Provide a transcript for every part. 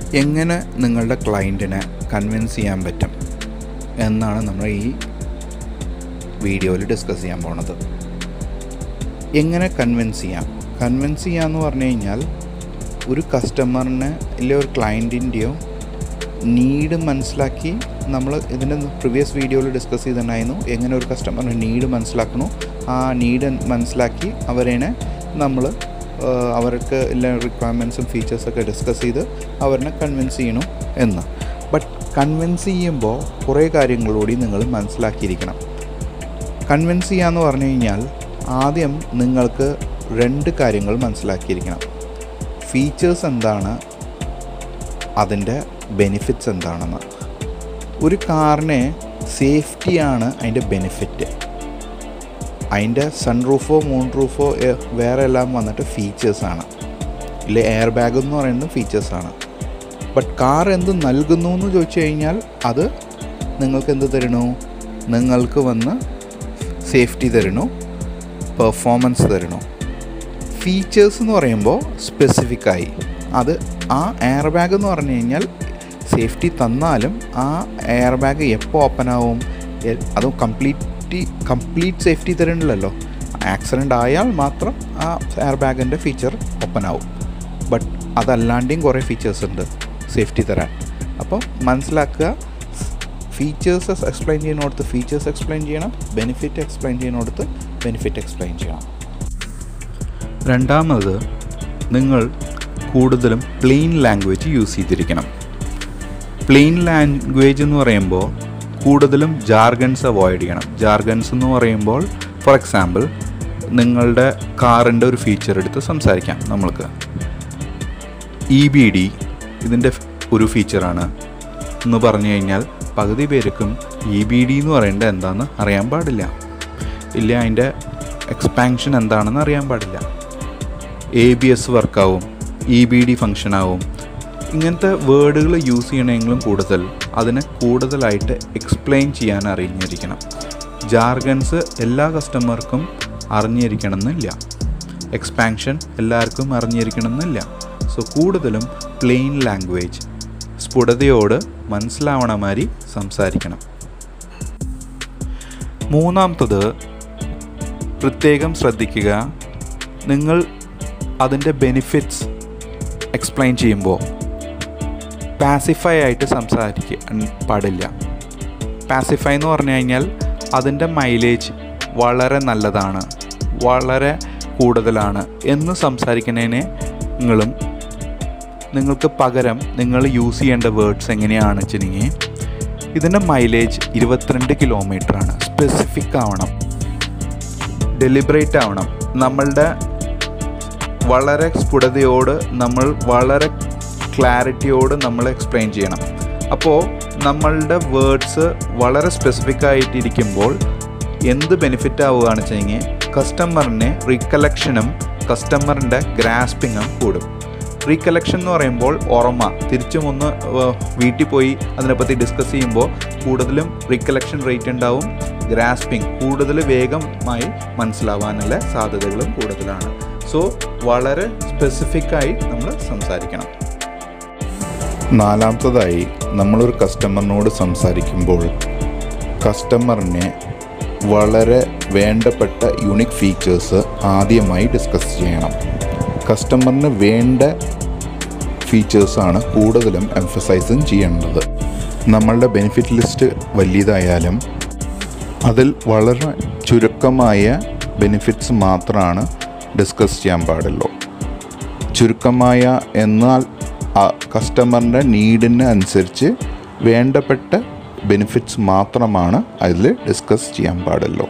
എങ്ങനെ നിങ്ങളുടെ ക്ലയൻറ്റിനെ കൺവിൻസ് ചെയ്യാൻ പറ്റും എന്നാണ് നമ്മൾ ഈ വീഡിയോയിൽ ഡിസ്കസ് ചെയ്യാൻ പോണത് എങ്ങനെ കൺവിൻസ് ചെയ്യാം കൺവിൻസ് ചെയ്യാന്ന് പറഞ്ഞു കഴിഞ്ഞാൽ ഒരു കസ്റ്റമറിനെ ഇല്ല ഒരു ക്ലയൻറ്റിൻ്റെയോ നീഡ് മനസ്സിലാക്കി നമ്മൾ ഇതിൻ്റെ പ്രീവിയസ് വീഡിയോയിൽ ഡിസ്കസ് ചെയ്തിട്ടുണ്ടായിരുന്നു എങ്ങനെ ഒരു കസ്റ്റമറിൻ്റെ നീഡ് മനസ്സിലാക്കണോ ആ നീഡ് മനസ്സിലാക്കി അവരെ നമ്മൾ അവർക്ക് എല്ലാ റിക്വയർമെൻറ്റ്സും ഫീച്ചേഴ്സൊക്കെ ഡിസ്കസ് ചെയ്ത് അവരെ കൺവിൻസ് ചെയ്യണു എന്ന് ബട്ട് കൺവിൻസ് ചെയ്യുമ്പോൾ കുറേ കാര്യങ്ങളൂടി നിങ്ങൾ മനസ്സിലാക്കിയിരിക്കണം കൺവിൻസ് ചെയ്യാന്ന് പറഞ്ഞു കഴിഞ്ഞാൽ ആദ്യം നിങ്ങൾക്ക് രണ്ട് കാര്യങ്ങൾ മനസ്സിലാക്കിയിരിക്കണം ഫീച്ചേഴ്സ് എന്താണ് അതിൻ്റെ ബെനിഫിറ്റ്സ് എന്താണെന്ന് ഒരു കാറിനെ സേഫ്റ്റിയാണ് അതിൻ്റെ ബെനിഫിറ്റ് അതിൻ്റെ സൺ റൂഫോ മൂൺ റൂഫോ വേറെ എല്ലാം വന്നിട്ട് ഫീച്ചേഴ്സാണ് ഇല്ല എയർ ബാഗ് എന്ന് പറയുന്നത് ഫീച്ചേഴ്സാണ് ബട്ട് കാർ എന്ത് നൽകുന്നു എന്ന് ചോദിച്ചു കഴിഞ്ഞാൽ അത് നിങ്ങൾക്ക് എന്ത് തരണു നിങ്ങൾക്ക് വന്ന് സേഫ്റ്റി തരണു പെർഫോമൻസ് തരണു ഫീച്ചേഴ്സ് എന്ന് പറയുമ്പോൾ സ്പെസിഫിക്കായി അത് ആ എയർ ബാഗ് എന്ന് പറഞ്ഞു കഴിഞ്ഞാൽ സേഫ്റ്റി തന്നാലും ആ എയർ ബാഗ് എപ്പോൾ ഓപ്പൺ ആവും എ- അതും കംപ്ലീറ്റ് കംപ്ലീറ്റ് സേഫ്റ്റി തരണില്ലല്ലോ ആക്സിഡൻ്റ് ആയാൽ മാത്രം ആ എയർ ബാഗിൻ്റെ ഫീച്ചർ ഓപ്പൺ ആവും ബട്ട് അതല്ലാണ്ടെയും കുറേ ഫീച്ചേഴ്സ് ഉണ്ട് സേഫ്റ്റി തരാൻ അപ്പോൾ മനസ്സിലാക്കുക ഫീച്ചേഴ്സ് എക്സ്പ്ലെയിൻ ചെയ്യുന്നിടത്ത് ഫീച്ചേഴ്സ് എക്സ്പ്ലെയിൻ ചെയ്യണം ബെനിഫിറ്റ് എക്സ്പ്ലെയിൻ ചെയ്യുന്നിടത്ത് ബെനിഫിറ്റ് എക്സ്പ്ലെയിൻ ചെയ്യണം രണ്ടാമത് നിങ്ങൾ കൂടുതലും പ്ലെയിൻ ലാംഗ്വേജ് യൂസ് ചെയ്തിരിക്കണം പ്ലെയിൻ ലാംഗ്വേജ് എന്ന് പറയുമ്പോൾ കൂടുതലും ജാർഗൻസ് അവോയ്ഡ് ചെയ്യണം ജാർഗൻസ് എന്ന് പറയുമ്പോൾ ഫോർ എക്സാമ്പിൾ നിങ്ങളുടെ കാറിൻ്റെ ഒരു ഫീച്ചർ എടുത്ത് സംസാരിക്കാം നമ്മൾക്ക് ഇ ബി ഡി ഇതിൻ്റെ ഒരു ഫീച്ചറാണ് എന്ന് പറഞ്ഞു കഴിഞ്ഞാൽ പകുതി പേർക്കും ഇ ബി ഡി എന്ന് പറയേണ്ടത് എന്താണെന്ന് അറിയാൻ പാടില്ല ഇല്ല അതിൻ്റെ എക്സ്പാൻഷൻ എന്താണെന്ന് അറിയാൻ പാടില്ല എ ബി എസ് വർക്കാവും ഇ ബി ഡി ഫങ്ഷനാവും ഇങ്ങനത്തെ വേർഡുകൾ യൂസ് ചെയ്യണമെങ്കിലും കൂടുതൽ അതിനെ കൂടുതലായിട്ട് എക്സ്പ്ലെയിൻ ചെയ്യാൻ അറിഞ്ഞിരിക്കണം ജാർഗൻസ് എല്ലാ കസ്റ്റമർക്കും അറിഞ്ഞിരിക്കണം എന്നില്ല എക്സ്പാൻഷൻ എല്ലാവർക്കും അറിഞ്ഞിരിക്കണം എന്നില്ല സോ കൂടുതലും പ്ലെയിൻ ലാംഗ്വേജ് സ്ഫുടതയോട് മനസ്സിലാവണ മാതിരി സംസാരിക്കണം മൂന്നാമത്തത് പ്രത്യേകം ശ്രദ്ധിക്കുക നിങ്ങൾ അതിൻ്റെ ബെനിഫിറ്റ്സ് എക്സ്പ്ലെയിൻ ചെയ്യുമ്പോൾ പാസിഫൈ ആയിട്ട് സംസാരിക്കാൻ പാടില്ല പാസിഫൈ എന്ന് പറഞ്ഞു കഴിഞ്ഞാൽ അതിൻ്റെ മൈലേജ് വളരെ നല്ലതാണ് വളരെ കൂടുതലാണ് എന്ന് സംസാരിക്കുന്നതിനെ നിങ്ങളും നിങ്ങൾക്ക് പകരം നിങ്ങൾ യൂസ് ചെയ്യേണ്ട വേർഡ്സ് എങ്ങനെയാണ് വെച്ചിട്ടുണ്ടെങ്കിൽ ഇതിൻ്റെ മൈലേജ് ഇരുപത്തിരണ്ട് കിലോമീറ്റർ ആണ് സ്പെസിഫിക് ആവണം ഡെലിബറേറ്റ് ആവണം നമ്മളുടെ വളരെ സ്ഫുടതയോട് നമ്മൾ വളരെ ക്ലാരിറ്റിയോട് നമ്മൾ എക്സ്പ്ലെയിൻ ചെയ്യണം അപ്പോൾ നമ്മളുടെ വേർഡ്സ് വളരെ സ്പെസിഫിക് ആയിട്ടിരിക്കുമ്പോൾ എന്ത് ബെനിഫിറ്റ് ആവുകയാണ് വെച്ചെങ്കിൽ കസ്റ്റമറിന് റീകലക്ഷനും കസ്റ്റമറിൻ്റെ ഗ്രാസ്പിങ്ങും കൂടും റീകലക്ഷൻ എന്ന് പറയുമ്പോൾ ഓർമ്മ തിരിച്ചും ഒന്ന് ഏർ, വീട്ടിൽ പോയി അതിനെപ്പറ്റി ഡിസ്കസ് ചെയ്യുമ്പോൾ കൂടുതലും റീകലക്ഷൻ റേറ്റ് ഉണ്ടാവും ഗ്രാസ്പിംഗ് കൂടുതൽ വേഗമായി മനസ്സിലാവാനുള്ള സാധ്യതകളും കൂടുതലാണ് സോ വളരെ സ്പെസിഫിക് ആയി നമ്മൾ സംസാരിക്കണം നാലാമത്തതായി നമ്മളൊരു കസ്റ്റമറിനോട് സംസാരിക്കുമ്പോൾ കസ്റ്റമറിനെ വളരെ വേണ്ടപ്പെട്ട യുണിക് ഫീച്ചേഴ്സ് ആദ്യമായി ഡിസ്കസ് ചെയ്യണം കസ്റ്റമറിന് വേണ്ട ഫീച്ചേഴ്സാണ് കൂടുതലും എംഫസൈസും ചെയ്യേണ്ടത് നമ്മളുടെ ബെനിഫിറ്റ് ലിസ്റ്റ് വലിയതായാലും അതിൽ വളരെ ചുരുക്കമായ ബെനിഫിറ്റ്സ് മാത്രമാണ് ഡിസ്കസ് ചെയ്യാൻ പാടുള്ളൂ ചുരുക്കമായ എന്നാൽ ആ കസ്റ്റമറിൻ്റെ നീഡിന് അനുസരിച്ച് വേണ്ടപ്പെട്ട ബെനിഫിറ്റ്സ് മാത്രമാണ് അതിൽ ഡിസ്കസ് ചെയ്യാൻ പാടുള്ളൂ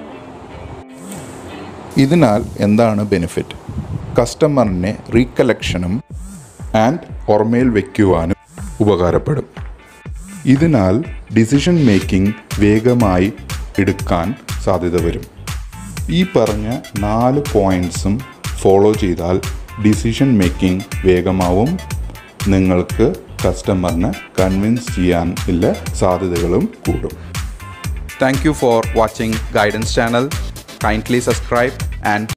ഇതിനാൽ എന്താണ് ബെനിഫിറ്റ് കസ്റ്റമറിനെ റീകലക്ഷനും ആൻഡ് ഓർമ്മയിൽ വയ്ക്കുവാനും ഉപകാരപ്പെടും ഇതിനാൽ ഡിസിഷൻ മേക്കിംഗ് വേഗമായി എടുക്കാൻ സാധ്യത വരും ഈ പറഞ്ഞ നാല് പോയിൻറ്സും ഫോളോ ചെയ്താൽ ഡിസിഷൻ മേക്കിംഗ് വേഗമാവും നിങ്ങൾക്ക് കസ്റ്റമറിനെ കൺവിൻസ് ചെയ്യാൻ ഉള്ള സാധ്യതകളും കൂടും thank you for watching guidance channel kindly subscribe and